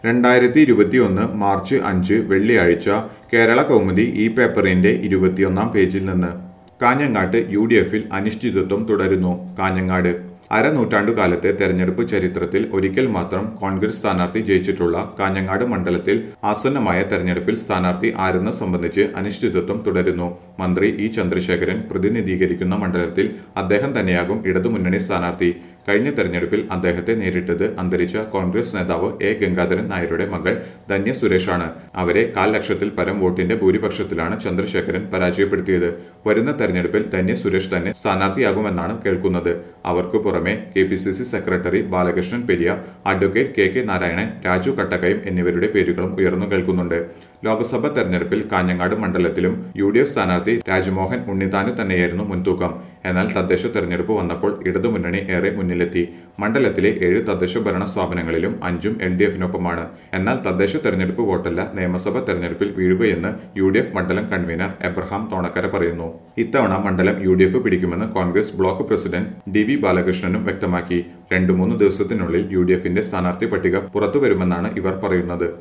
രണ്ടായിരത്തി ഇരുപത്തിയൊന്ന് മാർച്ച് അഞ്ച് വെള്ളിയാഴ്ച കേരള കൗമുദി ഈ പേപ്പറിന്റെ ഇരുപത്തിയൊന്നാം പേജിൽ നിന്ന് കാഞ്ഞങ്ങാട്ട് യു ഡി എഫിൽ അനിശ്ചിതത്വം തുടരുന്നു കാഞ്ഞങ്ങാട് അരനൂറ്റാണ്ടു കാലത്തെ തെരഞ്ഞെടുപ്പ് ചരിത്രത്തിൽ ഒരിക്കൽ മാത്രം കോൺഗ്രസ് സ്ഥാനാർത്ഥി ജയിച്ചിട്ടുള്ള കാഞ്ഞങ്ങാട് മണ്ഡലത്തിൽ ആസന്നമായ തെരഞ്ഞെടുപ്പിൽ സ്ഥാനാർത്ഥി ആരെന്ന് സംബന്ധിച്ച് അനിശ്ചിതത്വം തുടരുന്നു മന്ത്രി ഇ ചന്ദ്രശേഖരൻ പ്രതിനിധീകരിക്കുന്ന മണ്ഡലത്തിൽ അദ്ദേഹം തന്നെയാകും ഇടതുമുന്നണി സ്ഥാനാർത്ഥി കഴിഞ്ഞ തെരഞ്ഞെടുപ്പിൽ അദ്ദേഹത്തെ നേരിട്ടത് അന്തരിച്ച കോൺഗ്രസ് നേതാവ് എ ഗംഗാധരൻ നായരുടെ മകൾ ധന്യ സുരേഷാണ് അവരെ കാൽ ലക്ഷത്തിൽ പരം വോട്ടിന്റെ ഭൂരിപക്ഷത്തിലാണ് ചന്ദ്രശേഖരൻ പരാജയപ്പെടുത്തിയത് വരുന്ന തെരഞ്ഞെടുപ്പിൽ ധന്യ സുരേഷ് തന്നെ സ്ഥാനാർത്ഥിയാകുമെന്നാണ് കേൾക്കുന്നത് അവർക്ക് പുറമെ K P C C secretary Balakrishnan Periya advocate K K Narayanan Raju Kattakkayam എന്നിവരുടെ പേരുകളും ഉയർന്നു കേൾക്കുന്നുണ്ട് ലോക്സഭാ തെരഞ്ഞെടുപ്പിൽ കാഞ്ഞങ്ങാട് മണ്ഡലത്തിലും യു ഡി എഫ് സ്ഥാനാർത്ഥി രാജ്മോഹൻ ഉണ്ണിത്താന് തന്നെയായിരുന്നു മുൻതൂക്കം എന്നാൽ തദ്ദേശ തെരഞ്ഞെടുപ്പ് വന്നപ്പോൾ ഇടതുമുന്നണി ഏറെ മുന്നിലെത്തി മണ്ഡലത്തിലെ ഏഴ് തദ്ദേശ ഭരണ സ്ഥാപനങ്ങളിലും അഞ്ചും എൽ ഡി എഫിനൊപ്പമാണ് എന്നാൽ തദ്ദേശ തെരഞ്ഞെടുപ്പ് വോട്ടല്ല നിയമസഭാ തെരഞ്ഞെടുപ്പിൽ വീഴുകയെന്ന് യു ഡി എഫ് മണ്ഡലം കൺവീനർ എബ്രഹാം തോണക്കര പറയുന്നു ഇത്തവണ മണ്ഡലം യു ഡി എഫ് പിടിക്കുമെന്ന് Congress block president D V ബാലകൃഷ്ണനും വ്യക്തമാക്കി രണ്ടു മൂന്ന് ദിവസത്തിനുള്ളിൽ യു ഡി എഫിന്റെ സ്ഥാനാർത്ഥി പട്ടിക പുറത്തുവരുമെന്നാണ് ഇവർ പറയുന്നത്